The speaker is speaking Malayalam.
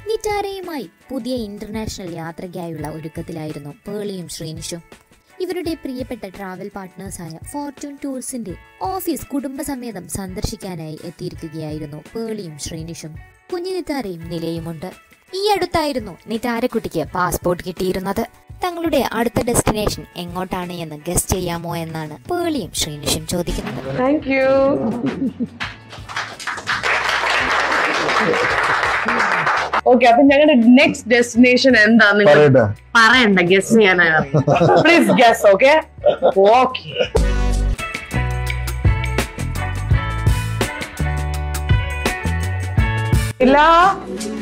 നിറ്റാരയുമായി പുതിയ ഇന്റർനാഷണൽ യാത്രയ്ക്കായുള്ള ഒരുക്കത്തിലായിരുന്നു പേളിയും ശ്രീനിഷും ഇവരുടെ പ്രിയപ്പെട്ട ട്രാവൽ പാർട്ട്നേഴ്സായ ഫോർച്യൂൺ ടൂർസിന്റെ ഓഫീസ് കുടുംബസമേതം സന്ദർശിക്കാനായി എത്തിയിരിക്കുകയായിരുന്നു പേളിയും ശ്രീനിഷും കുഞ്ഞു നിറ്റാരയും നിലയുമുണ്ട് ഈ അടുത്തായിരുന്നു നിറ്റാരക്കുട്ടിക്ക് പാസ്പോർട്ട് കിട്ടിയിരുന്നത് തങ്ങളുടെ അടുത്ത ഡെസ്റ്റിനേഷൻ എങ്ങോട്ടാണ് എന്ന് ഗസ് ചെയ്യാമോ എന്നാണ് പേളിയും ശ്രീനിഷും ചോദിക്കുന്നത് താങ്ക് യു ഓക്കെ അപ്പൊ ഞങ്ങളുടെ നെക്സ്റ്റ് ഡെസ്റ്റിനേഷൻ എന്താ നിങ്ങൾ പറയട്ടെ പറയണ്ട ഗസ് ചെയ്യാനായി പ്ലീസ് ഗസ് ഓക്കെ ഓക്കെ ഇല്ല